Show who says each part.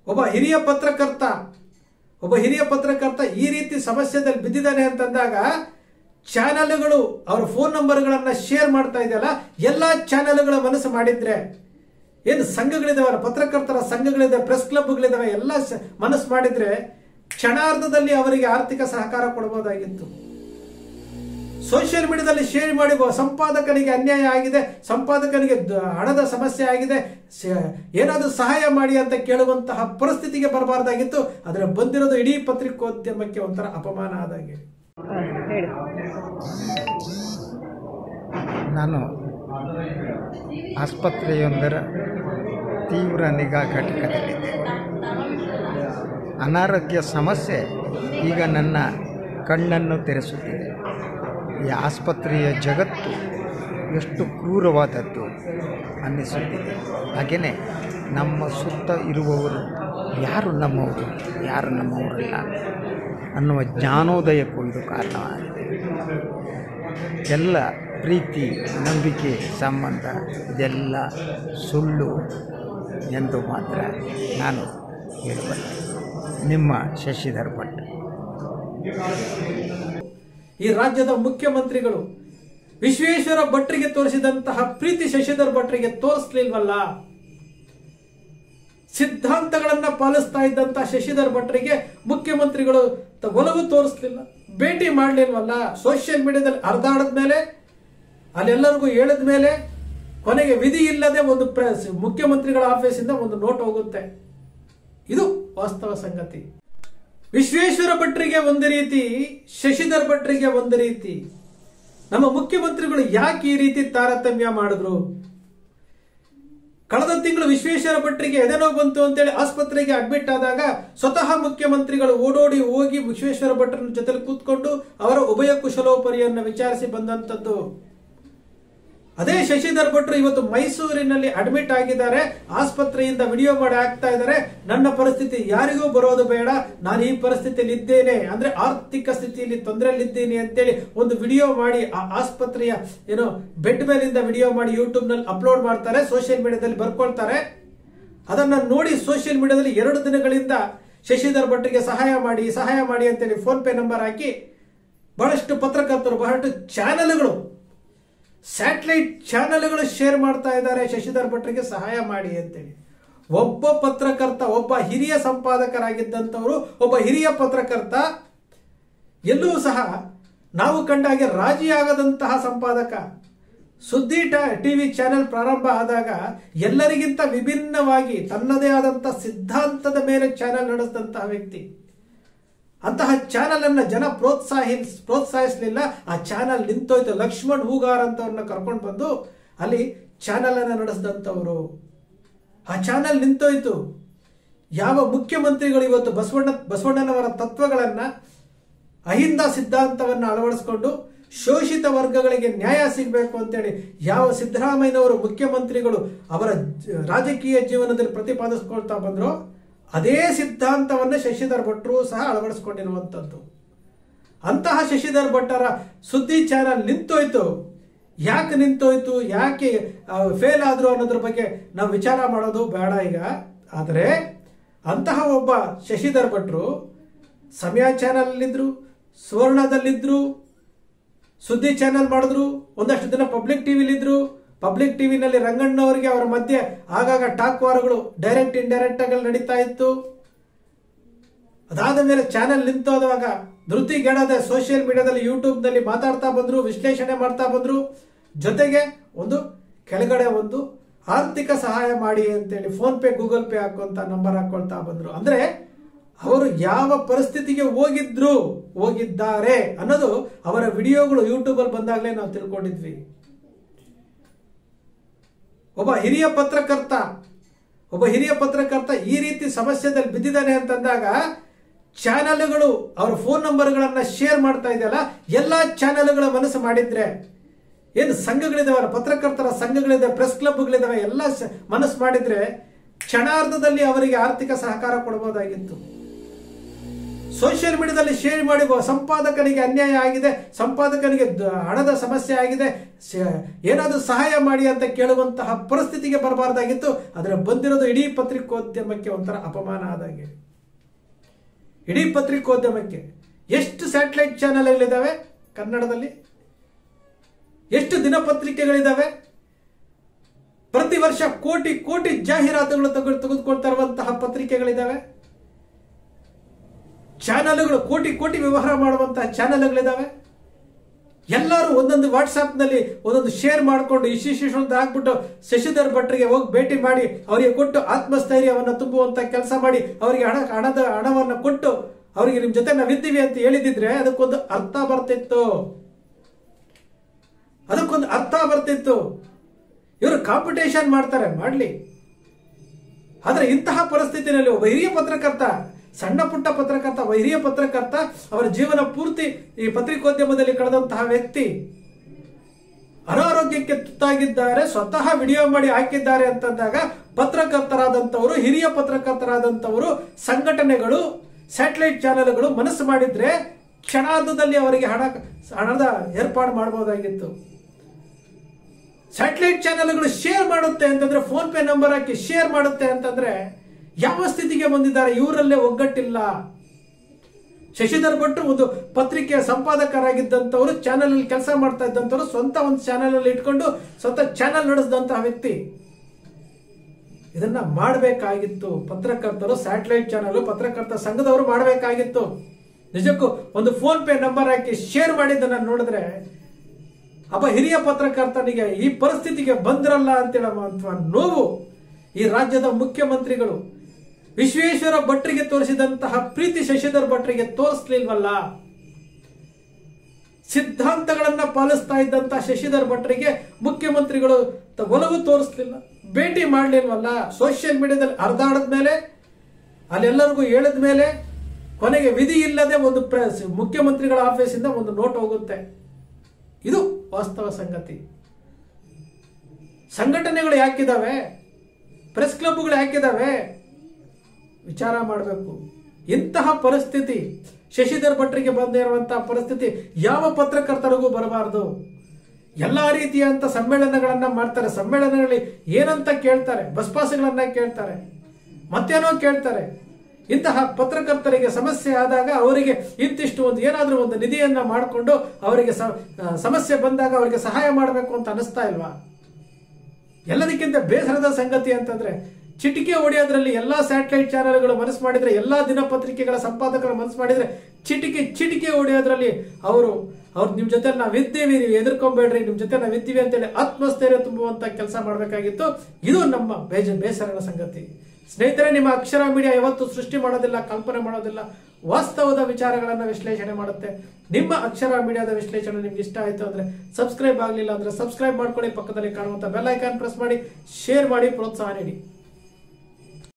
Speaker 1: ಒಬ್ಬ ಹಿರಿಯ ಪತ್ರಕರ್ತ ಒಬ್ಬ ಹಿರಿಯ ಪತ್ರಕರ್ತ ಈ ರೀತಿ ಸಮಸ್ಯೆದಲ್ಲಿ ಬಿದ್ದಿದ್ದಾನೆ ಅಂತಂದಾಗ ಚಾನೆಲ್ಗಳು ಅವ್ರ ಫೋನ್ ನಂಬರ್ಗಳನ್ನ ಶೇರ್ ಮಾಡ್ತಾ ಇದೆಯಲ್ಲ ಎಲ್ಲಾ ಚಾನೆಲ್ಗಳ ಮನಸ್ಸು ಮಾಡಿದ್ರೆ ಏನು ಸಂಘಗಳಿದಾವಲ್ಲ ಪತ್ರಕರ್ತರ ಸಂಘಗಳಿದಾವೆ ಪ್ರೆಸ್ ಕ್ಲಬ್ಗಳಿದಾವೆ ಎಲ್ಲ ಸ- ಮನಸ್ಸು ಮಾಡಿದ್ರೆ ಕ್ಷಣಾರ್ಧದಲ್ಲಿ ಅವರಿಗೆ ಆರ್ಥಿಕ ಸಹಕಾರ ಕೊಡಬಹುದಾಗಿತ್ತು ಸೋಷಿಯಲ್ ಮೀಡಿಯಾದಲ್ಲಿ ಶೇರ್ ಮಾಡಿ ಬ- ಸಂಪಾದಕನಿಗೆ ಅನ್ಯಾಯ ಆಗಿದೆ ಸಂಪಾದಕನಿಗೆ ದ- ಹಣದ ಸಮಸ್ಯೆ ಆಗಿದೆ ಸ- ಏನಾದರೂ ಸಹಾಯ ಮಾಡಿ ಅಂತ ಕೇಳುವಂತಹ ಪರಿಸ್ಥಿತಿಗೆ ಬರಬಾರ್ದಾಗಿತ್ತು ಆದರೆ ಬಂದಿರೋದು ಇಡೀ ಪತ್ರಿಕೋದ್ಯಮಕ್ಕೆ ಒಂಥರ ಅಪಮಾನ ಆದಾಗೆ
Speaker 2: ಹೇಳಿ
Speaker 3: ನಾನು ಆಸ್ಪತ್ರೆಯೊಂದರ ತೀವ್ರ ನಿಗಾ ಘಟಕದಲ್ಲಿದ್ದೆ ಅನಾರೋಗ್ಯ ಸಮಸ್ಯೆ ಈಗ ನನ್ನ ಕಣ್ಣನ್ನು ತೆರೆಸುತ್ತಿದೆ ಈ ಆಸ್ಪತ್ರೆಯ ಜಗತ್ತು ಎಷ್ಟು ಕ್ರೂರವಾದದ್ದು ಅನ್ನಿಸುತ್ತಿದೆ ಹಾಗೆಯೇ ನಮ್ಮ ಸುತ್ತ ಇರುವವರು ಯಾರು ನಮ್ಮವರು ಯಾರು ನಮ್ಮವರಲ್ಲ ಅನ್ನುವ ಜ್ಞಾನೋದಯಕ್ಕೂ ಇದು ಕಾರಣವಾಗಿದೆ ಎಲ್ಲ ಪ್ರೀತಿ ನಂಬಿಕೆ ಸಂಬಂಧ ಇದೆಲ್ಲ ಸುಳ್ಳು ಎಂದು ಮಾತ್ರ ನಾನು ಹೇಳಬಲ್ಲೆ ನಿಮ್ಮ ಶಶಿಧರ್ ಭಟ್
Speaker 1: ಈ ರಾಜ್ಯದ ಮುಖ್ಯಮಂತ್ರಿಗಳು ವಿಶ್ವೇಶ್ವರ ಭಟ್ರಿಗೆ ತೋರಿಸಿದಂತಹ ಪ್ರೀತಿ ಶಶಿಧರ್ ಭಟ್ರಿಗೆ ತೋರಿಸ್ಲಿಲ್ವಲ್ಲ ಸಿದ್ಧಾಂತಗಳನ್ನ ಪಾಲಿಸ್ತಾ ಇದ್ದಂತಹ ಶಶಿಧರ್ ಭಟ್ರಿಗೆ ಮುಖ್ಯಮಂತ್ರಿಗಳು ತ- ಒಲವು ತೋರಿಸ್ಲಿಲ್ಲ ಭೇಟಿ ಮಾಡ್ಲಿಲ್ವಲ್ಲ ಸೋಷಿಯಲ್ ಮೀಡಿಯಾದಲ್ಲಿ ಹರಿದಾಡದ ಮೇಲೆ ಅಲ್ಲೆಲ್ಲರಿಗೂ ಹೇಳಿದ ಮೇಲೆ ಕೊನೆಗೆ ವಿಧಿ ಇಲ್ಲದೆ ಒಂದು ಪ್ರೆಸ್ ಮುಖ್ಯಮಂತ್ರಿಗಳ ಆಫೀಸಿಂದ ಒಂದು ನೋಟ್ ಹೋಗುತ್ತೆ ಇದು ವಾಸ್ತವ ಸಂಗತಿ ವಿಶ್ವೇಶ್ವರ ಭಟ್ರಿಗೆ ಒಂದು ರೀತಿ ಶಶಿಧರ್ ಭಟ್ರಿಗೆ ಒಂದು ರೀತಿ ನಮ್ಮ ಮುಖ್ಯಮಂತ್ರಿಗಳು ಯಾಕೆ ಈ ರೀತಿ ತಾರತಮ್ಯ ಮಾಡಿದ್ರು ಕಳೆದ ತಿಂಗಳು ವಿಶ್ವೇಶ್ವರ ಭಟ್ರಿಗೆ ಎದೆನೋವು ಬಂತು ಅಂತೇಳಿ ಆಸ್ಪತ್ರೆಗೆ ಅಡ್ಮಿಟ್ ಆದಾಗ ಸ್ವತಃ ಮುಖ್ಯಮಂತ್ರಿಗಳು ಓಡೋಡಿ ಹೋಗಿ ವಿಶ್ವೇಶ್ವರ ಭಟ್ರನ ಜೊತೆಲಿ ಕೂತ್ಕೊಂಡು ಅವರ ಉಭಯ ಕುಶಲೋಪರಿಯನ್ನು ವಿಚಾರಿಸಿ ಬಂದಂತದ್ದು ಅದೇ ಶಶಿಧರ್ ಭಟ್ರು ಇವತ್ತು ಮೈಸೂರಿನಲ್ಲಿ ಅಡ್ಮಿಟ್ ಆಗಿದ್ದಾರೆ ಆಸ್ಪತ್ರೆಯಿಂದ ವಿಡಿಯೋ ಮಾಡಿ ಹಾಕ್ತಾ ಇದ್ದಾರೆ ನನ್ನ ಪರಿಸ್ಥಿತಿ ಯಾರಿಗೂ ಬರೋದು ಬೇಡ ನಾನು ಈ ಪರಿಸ್ಥಿತಿಯಲ್ಲಿ ಇದ್ದೇನೆ ಅಂದ್ರೆ ಆರ್ಥಿಕ ಸ್ಥಿತಿಯಲ್ಲಿ ತೊಂದರೆಯಲ್ಲಿದ್ದೀನಿ ಅಂತೇಳಿ ಒಂದು ವಿಡಿಯೋ ಮಾಡಿ ಆ ಆಸ್ಪತ್ರೆಯ ಏನೋ ಬೆಡ್ ಮೇಲಿಂದ ವಿಡಿಯೋ ಮಾಡಿ ಯೂಟ್ಯೂಬ್ ನಲ್ಲಿ ಅಪ್ಲೋಡ್ ಮಾಡ್ತಾರೆ ಸೋಷಿಯಲ್ ಮೀಡಿಯಾದಲ್ಲಿ ಬರ್ಕೊಳ್ತಾರೆ ಅದನ್ನ ನೋಡಿ ಸೋಷಿಯಲ್ ಮೀಡಿಯಾದಲ್ಲಿ ಎರಡು ದಿನಗಳಿಂದ ಶಶಿಧರ್ ಭಟ್ರಿಗೆ ಸಹಾಯ ಮಾಡಿ ಸಹಾಯ ಮಾಡಿ ಅಂತೇಳಿ ಫೋನ್ ಪೇ ನಂಬರ್ ಹಾಕಿ ಬಹಳಷ್ಟು ಪತ್ರಕರ್ತರು ಬಹಳಷ್ಟು ಚಾನೆಲ್ಗಳು ಸ್ಯಾಟಲೈಟ್ ಚಾನೆಲ್ಗಳು ಶೇರ್ ಮಾಡ್ತಾ ಇದ್ದಾರೆ ಶಶಿಧರ್ ಭಟ್ರಿಗೆ ಸಹಾಯ ಮಾಡಿ ಅಂತೇಳಿ ಒಬ್ಬ ಪತ್ರಕರ್ತ ಒಬ್ಬ ಹಿರಿಯ ಸಂಪಾದಕರಾಗಿದ್ದಂಥವರು ಒಬ್ಬ ಹಿರಿಯ ಪತ್ರಕರ್ತ ಎಲ್ಲೂ ಸಹ ನಾವು ಕಂಡ ಹಾಗೆ ರಾಜಿಯಾಗದಂತಹ ಸಂಪಾದಕ ಸುದ್ದಿ ಟಿವಿ ಚಾನೆಲ್ ಪ್ರಾರಂಭ ಆದಾಗ ಎಲ್ಲರಿಗಿಂತ ವಿಭಿನ್ನವಾಗಿ ತನ್ನದೇ ಆದಂತಹ ಸಿದ್ಧಾಂತದ ಮೇಲೆ ಚಾನೆಲ್ ನಡೆಸಿದಂತಹ ವ್ಯಕ್ತಿ ಅಂತಹ ಚಾನೆಲ್ ಅನ್ನ ಜನ ಪ್ರೋತ್ಸಾಹಿ ಪ್ರೋತ್ಸಾಹಿಸಲಿಲ್ಲ ಆ ಚಾನೆಲ್ ನಿಂತೋಯ್ತು ಲಕ್ಷ್ಮಣ್ ಹೂಗಾರ್ ಅಂತವ್ರನ್ನ ಕರ್ಕೊಂಡು ಬಂದು ಅಲ್ಲಿ ಚಾನೆಲ್ ಅನ್ನ ನಡೆಸಿದಂಥವ್ರು ಆ ಚಾನೆಲ್ ನಿಂತೋಯ್ತು ಯಾವ ಮುಖ್ಯಮಂತ್ರಿಗಳು ಇವತ್ತು ಬಸವಣ್ಣ ಬಸವಣ್ಣನವರ ತತ್ವಗಳನ್ನ ಅಹಿಂದ ಸಿದ್ಧಾಂತವನ್ನು ಅಳವಡಿಸಿಕೊಂಡು ಶೋಷಿತ ವರ್ಗಗಳಿಗೆ ನ್ಯಾಯ ಸಿಗಬೇಕು ಅಂತೇಳಿ ಯಾವ ಸಿದ್ದರಾಮಯ್ಯನವರು ಮುಖ್ಯಮಂತ್ರಿಗಳು ಅವರ ಜ- ರಾಜಕೀಯ ಜೀವನದಲ್ಲಿ ಪ್ರತಿಪಾದಿಸ್ಕೊಳ್ತಾ ಬಂದ್ರು ಅದೇ ಸಿದ್ಧಾಂತವನ್ನು ಶಶಿಧರ್ ಭಟ್ರು ಸಹ ಅಳವಡಿಸ್ಕೊಂಡಿರುವಂಥದ್ದು ಅಂತಹ ಶಶಿಧರ್ ಭಟ್ಟರ ಸುದ್ದಿ ಚಾನಲ್ ನಿಂತೋಯ್ತು ಯಾಕೆ ನಿಂತೋಯ್ತು ಯಾಕೆ ಫೇಲ್ ಆದ್ರು ಅನ್ನೋದ್ರ ಬಗ್ಗೆ ನಾವು ವಿಚಾರ ಮಾಡೋದು ಬೇಡ ಈಗ ಆದರೆ ಅಂತಹ ಒಬ್ಬ ಶಶಿಧರ್ ಭಟ್ರು ಸಮಯ ಚಾನಲ್ ಸುವರ್ಣದಲ್ಲಿದ್ರು ಸುದ್ದಿ ಚಾನೆಲ್ ಮಾಡಿದ್ರು ಒಂದಷ್ಟು ದಿನ ಪಬ್ಲಿಕ್ ಟಿವಿಲಿದ್ರು ಪಬ್ಲಿಕ್ ಟಿವಿನಲ್ಲಿ ರಂಗಣ್ಣವರಿಗೆ ಅವರ ಮಧ್ಯೆ ಆಗಾಗ ಟಾಕ್ ವಾರ್ಗಳು ಡೈರೆಕ್ಟ್ ಇಂಡೈರೆಕ್ಟ್ ಆಗಿ ನಡೀತಾ ಇತ್ತು ಅದಾದ ಮೇಲೆ ಚಾನೆಲ್ ನಿಂತೋದಾಗ ಧೃತಿಗೆಡದೆ ಸೋಷಿಯಲ್ ಮೀಡಿಯಾದಲ್ಲಿ ಯೂಟ್ಯೂಬ್ ನಲ್ಲಿ ಮಾತಾಡ್ತಾ ಬಂದ್ರು ವಿಶ್ಲೇಷಣೆ ಮಾಡ್ತಾ ಬಂದ್ರು ಜೊತೆಗೆ ಒಂದು ಕೆಳಗಡೆ ಒಂದು ಆರ್ಥಿಕ ಸಹಾಯ ಮಾಡಿ ಅಂತೇಳಿ ಫೋನ್ ಪೇ ಗೂಗಲ್ ಪೇ ಹಾಕುವಂತ ನಂಬರ್ ಹಾಕೊಳ್ತಾ ಬಂದ್ರು ಅಂದ್ರೆ ಅವರು ಯಾವ ಪರಿಸ್ಥಿತಿಗೆ ಹೋಗಿದ್ರು ಹೋಗಿದ್ದಾರೆ ಅನ್ನೋದು ಅವರ ವಿಡಿಯೋಗಳು ಯೂಟ್ಯೂಬ್ ಅಲ್ಲಿ ಬಂದಾಗಲೇ ನಾವು ತಿಳ್ಕೊಂಡಿದ್ವಿ ಒಬ್ಬ ಹಿರಿಯ ಪತ್ರಕರ್ತ ಒಬ್ಬ ಹಿರಿಯ ಪತ್ರಕರ್ತ ಈ ರೀತಿ ಸಮಸ್ಯೆದಲ್ಲಿ ಬಿದ್ದಿದ್ದಾನೆ ಅಂತಂದಾಗ ಚಾನೆಲ್ಗಳು ಅವ್ರ ಫೋನ್ ನಂಬರ್ಗಳನ್ನ ಶೇರ್ ಮಾಡ್ತಾ ಇದೆಯಲ್ಲ ಎಲ್ಲಾ ಚಾನೆಲ್ಗಳ ಮನಸ್ಸು ಮಾಡಿದ್ರೆ ಏನು ಸಂಘಗಳಿದಾವಲ್ಲ ಪತ್ರಕರ್ತರ ಸಂಘಗಳಿದಾವೆ ಪ್ರೆಸ್ ಕ್ಲಬ್ಗಳಿದಾವೆ ಎಲ್ಲ ಸ- ಮನಸ್ಸು ಮಾಡಿದ್ರೆ ಕ್ಷಣಾರ್ಧದಲ್ಲಿ ಅವರಿಗೆ ಆರ್ಥಿಕ ಸಹಕಾರ ಕೊಡಬಹುದಾಗಿತ್ತು ಸೋಷಿಯಲ್ ಮೀಡಿಯಾದಲ್ಲಿ ಶೇರ್ ಮಾಡಿ ಒಬ್ಬ ಸಂಪಾದಕನಿಗೆ ಅನ್ಯಾಯ ಆಗಿದೆ ಸಂಪಾದಕನಿಗೆ ದ- ಹಣದ ಸಮಸ್ಯೆ ಆಗಿದೆ ಶ- ಏನಾದರೂ ಸಹಾಯ ಮಾಡಿ ಅಂತ ಕೇಳುವಂತಹ ಪರಿಸ್ಥಿತಿಗೆ ಬರಬಾರ್ದಾಗಿತ್ತು ಆದರೆ ಬಂದಿರೋದು ಇಡೀ ಪತ್ರಿಕೋದ್ಯಮಕ್ಕೆ ಒಂಥರ ಅಪಮಾನ ಆದಾಗೆ ಇಡೀ ಪತ್ರಿಕೋದ್ಯಮಕ್ಕೆ ಎಷ್ಟು ಸ್ಯಾಟಲೈಟ್ ಚಾನೆಲ್ಗಳಿದ್ದಾವೆ ಕನ್ನಡದಲ್ಲಿ ಎಷ್ಟು ದಿನಪತ್ರಿಕೆಗಳಿದ್ದಾವೆ ಪ್ರತಿ ವರ್ಷ ಕೋಟಿ ಕೋಟಿ ಜಾಹೀರಾತುಗಳು ತೆಗೆದು ತೆಗೆದುಕೊಳ್ತಾ ಇರುವಂತಹ ಪತ್ರಿಕೆಗಳಿದ್ದಾವೆ ಚಾನಲ್ಗಳು ಕೋಟಿ ಕೋಟಿ ವ್ಯವಹಾರ ಮಾಡುವಂತಹ ಚಾನಲ್ಗಳಿದ್ದಾವೆ ಎಲ್ಲರೂ ಒಂದೊಂದು ವಾಟ್ಸಾಪ್ನಲ್ಲಿ ಒಂದೊಂದು ಶೇರ್ ಮಾಡಿಕೊಂಡು ಇಶಿಶಿಶು ಅಂತ ಹಾಕ್ಬಿಟ್ಟು ಶಶಿಧರ್ ಭಟ್ರಿಗೆ ಹೋಗಿ ಭೇಟಿ ಮಾಡಿ ಅವರಿಗೆ ಕೊಟ್ಟು ಆತ್ಮಸ್ಥೈರ್ಯವನ್ನು ತುಂಬುವಂತ ಕೆಲಸ ಮಾಡಿ ಅವರಿಗೆ ಹಣ ಹಣದ ಹಣವನ್ನು ಕೊಟ್ಟು ಅವರಿಗೆ ನಿಮ್ ಜೊತೆ ನಾವಿದ್ದೀವಿ ಅಂತ ಹೇಳಿದಿದ್ರೆ ಅದಕ್ಕೊಂದು ಅರ್ಥ ಬರ್ತಿತ್ತು ಅದಕ್ಕೊಂದು ಅರ್ಥ ಬರ್ತಿತ್ತು ಇವರು ಕಾಂಪಿಟೇಷನ್ ಮಾಡ್ತಾರೆ ಮಾಡ್ಲಿ ಆದ್ರೆ ಇಂತಹ ಪರಿಸ್ಥಿತಿಯಲ್ಲಿ ಒಬ್ಬ ಹಿರಿಯ ಪತ್ರಕರ್ತ ಸಣ್ಣ ಪುಟ್ಟ ಪತ್ರಕರ್ತ ಒಬ್ಬ ಹಿರಿಯ ಪತ್ರಕರ್ತ ಅವರ ಜೀವನ ಪೂರ್ತಿ ಈ ಪತ್ರಿಕೋದ್ಯಮದಲ್ಲಿ ಕಳೆದಂತಹ ವ್ಯಕ್ತಿ ಅನಾರೋಗ್ಯಕ್ಕೆ ತುತ್ತಾಗಿದ್ದಾರೆ ಸ್ವತಃ ವಿಡಿಯೋ ಮಾಡಿ ಹಾಕಿದ್ದಾರೆ ಅಂತಂದಾಗ ಪತ್ರಕರ್ತರಾದಂಥವರು ಹಿರಿಯ ಪತ್ರಕರ್ತರಾದಂಥವರು ಸಂಘಟನೆಗಳು ಸ್ಯಾಟಲೈಟ್ ಚಾನೆಲ್ಗಳು ಮನಸ್ಸು ಮಾಡಿದ್ರೆ ಕ್ಷಣಾರ್ಧದಲ್ಲಿ ಅವರಿಗೆ ಹಣ ಹಣದ ಏರ್ಪಾಡು ಮಾಡಬಹುದಾಗಿತ್ತು ಸ್ಯಾಟಲೈಟ್ ಚಾನೆಲ್ಗಳು ಶೇರ್ ಮಾಡುತ್ತೆ ಅಂತಂದ್ರೆ ಫೋನ್ ಪೇ ನಂಬರ್ ಹಾಕಿ ಶೇರ್ ಮಾಡುತ್ತೆ ಅಂತಂದ್ರೆ ಯಾವ ಸ್ಥಿತಿಗೆ ಬಂದಿದ್ದಾರೆ ಇವರಲ್ಲೇ ಒಗ್ಗಟ್ಟಿಲ್ಲ ಶಶಿಧರ್ ಭಟ್ರು ಒಂದು ಪತ್ರಿಕೆಯ ಸಂಪಾದಕರಾಗಿದ್ದಂಥವರು ಚಾನೆಲ್ ಅಲ್ಲಿ ಕೆಲಸ ಮಾಡ್ತಾ ಇದ್ದಂಥವ್ರು ಸ್ವಂತ ಒಂದು ಚಾನೆಲ್ ಅಲ್ಲಿ ಇಟ್ಕೊಂಡು ಸ್ವಂತ ಚಾನೆಲ್ ನಡೆಸಿದಂತಹ ವ್ಯಕ್ತಿ ಇದನ್ನ ಮಾಡಬೇಕಾಗಿತ್ತು ಪತ್ರಕರ್ತರು ಸ್ಯಾಟಲೈಟ್ ಚಾನೆಲ್ ಪತ್ರಕರ್ತ ಸಂಘದವರು ಮಾಡಬೇಕಾಗಿತ್ತು ನಿಜಕ್ಕೂ ಒಂದು ಫೋನ್ ಪೇ ನಂಬರ್ ಹಾಕಿ ಶೇರ್ ಮಾಡಿದ್ದನ್ನ ನೋಡಿದ್ರೆ ಒಬ್ಬ ಹಿರಿಯ ಪತ್ರಕರ್ತನಿಗೆ ಈ ಪರಿಸ್ಥಿತಿಗೆ ಬಂದ್ರಲ್ಲ ಅಂತೇಳ ನೋವು ಈ ರಾಜ್ಯದ ಮುಖ್ಯಮಂತ್ರಿಗಳು ವಿಶ್ವೇಶ್ವರ ಭಟ್ರಿಗೆ ತೋರಿಸಿದಂತಹ ಪ್ರೀತಿ ಶಶಿಧರ್ ಭಟ್ರಿಗೆ ತೋರಿಸ್ಲಿಲ್ವಲ್ಲ ಸಿದ್ಧಾಂತಗಳನ್ನ ಪಾಲಿಸ್ತಾ ಇದ್ದಂತಹ ಶಶಿಧರ್ ಭಟ್ರಿಗೆ ಮುಖ್ಯಮಂತ್ರಿಗಳು ತ- ಒಲವು ತೋರಿಸ್ಲಿಲ್ಲ ಭೇಟಿ ಮಾಡ್ಲಿಲ್ವಲ್ಲ ಸೋಷಿಯಲ್ ಮೀಡಿಯಾದಲ್ಲಿ ಹರಿದಾಡದ ಮೇಲೆ ಅಲ್ಲೆಲ್ಲರಿಗೂ ಹೇಳಿದ ಮೇಲೆ ಕೊನೆಗೆ ವಿಧಿ ಇಲ್ಲದೆ ಒಂದು ಪ್ರೆಸ್ ಮುಖ್ಯಮಂತ್ರಿಗಳ ಆಫೀಸಿಂದ ಒಂದು ನೋಟ್ ಹೋಗುತ್ತೆ ಇದು ವಾಸ್ತವ ಸಂಗತಿ ಸಂಘಟನೆಗಳು ಯಾಕಿದಾವೆ ಪ್ರೆಸ್ ಕ್ಲಬ್ಗಳು ಯಾಕಿದಾವೆ ವಿಚಾರ ಮಾಡಬೇಕು ಇಂತಹ ಪರಿಸ್ಥಿತಿ ಶಶಿಧರ್ ಭಟ್ರಿಗೆ ಬಂದಿರುವಂತಹ ಪರಿಸ್ಥಿತಿ ಯಾವ ಪತ್ರಕರ್ತರಿಗೂ ಬರಬಾರದು ಎಲ್ಲಾ ರೀತಿಯಂತ ಸಮ್ಮೇಳನಗಳನ್ನ ಮಾಡ್ತಾರೆ ಸಮ್ಮೇಳನಗಳಲ್ಲಿ ಏನಂತ ಕೇಳ್ತಾರೆ ಬಸ್ ಪಾಸ್ಗಳನ್ನ ಕೇಳ್ತಾರೆ ಮತ್ತೇನೋ ಕೇಳ್ತಾರೆ ಇಂತಹ ಪತ್ರಕರ್ತರಿಗೆ ಸಮಸ್ಯೆ ಆದಾಗ ಅವರಿಗೆ ಇಂತಿಷ್ಟು ಒಂದು ಏನಾದರೂ ಒಂದು ನಿಧಿಯನ್ನ ಮಾಡಿಕೊಂಡು ಅವರಿಗೆ ಸ- ಆ, ಸಮಸ್ಯೆ ಬಂದಾಗ ಅವರಿಗೆ ಸಹಾಯ ಮಾಡಬೇಕು ಅಂತ ಅನಿಸ್ತಾ ಇಲ್ವಾ ಎಲ್ಲದಕ್ಕಿಂತ ಬೇಸರದ ಸಂಗತಿ ಅಂತಂದ್ರೆ ಚಿಟಿಕೆ ಹೊಡೆಯೋದ್ರಲ್ಲಿ ಎಲ್ಲಾ ಸ್ಯಾಟಲೈಟ್ ಚಾನೆಲ್ಗಳು ಮನಸ್ಸು ಮಾಡಿದ್ರೆ ಎಲ್ಲಾ ದಿನಪತ್ರಿಕೆಗಳ ಸಂಪಾದಕರು ಮನಸ್ಸು ಮಾಡಿದ್ರೆ ಚಿಟಿಕೆ ಚಿಟಿಕೆ ಹೊಡೆಯೋದ್ರಲ್ಲಿ ಅವರು ಅವ್ರು ನಿಮ್ ಜೊತೆ ನಾವಿದ್ದೀವಿ ನೀವು ಎದುರ್ಕೊಂಬೇಡ್ರಿ ನಿಮ್ ಜೊತೆ ನಾವಿದ್ದೀವಿ ಅಂತೇಳಿ ಆತ್ಮಸ್ಥೈರ್ಯ ತುಂಬುವಂತ ಕೆಲಸ ಮಾಡಬೇಕಾಗಿತ್ತು ಇದು ನಮ್ಮ ಬೇಜ ಬೇಸರದ ಸಂಗತಿ ಸ್ನೇಹಿತರೆ ನಿಮ್ಮ ಅಕ್ಷರ ಮೀಡಿಯಾ ಯಾವತ್ತು ಸೃಷ್ಟಿ ಮಾಡೋದಿಲ್ಲ ಕಲ್ಪನೆ ಮಾಡೋದಿಲ್ಲ ವಾಸ್ತವದ ವಿಚಾರಗಳನ್ನ ವಿಶ್ಲೇಷಣೆ ಮಾಡುತ್ತೆ ನಿಮ್ಮ ಅಕ್ಷರ ಮೀಡಿಯಾದ ವಿಶ್ಲೇಷಣೆ ನಿಮ್ಗೆ ಇಷ್ಟ ಆಯ್ತು ಅಂದ್ರೆ ಸಬ್ಸ್ಕ್ರೈಬ್ ಆಗಲಿಲ್ಲ ಅಂದ್ರೆ ಸಬ್ಸ್ಕ್ರೈಬ್ ಮಾಡ್ಕೊಳ್ಳಿ ಪಕ್ಕದಲ್ಲಿ ಕಾಣುವಂತ ಬೆಲ್ ಐಕಾನ್ ಪ್ರೆಸ್ ಮಾಡಿ ಶೇರ್ ಮಾಡಿ ಪ್ರೋತ್ಸಾಹ ನೀಡಿ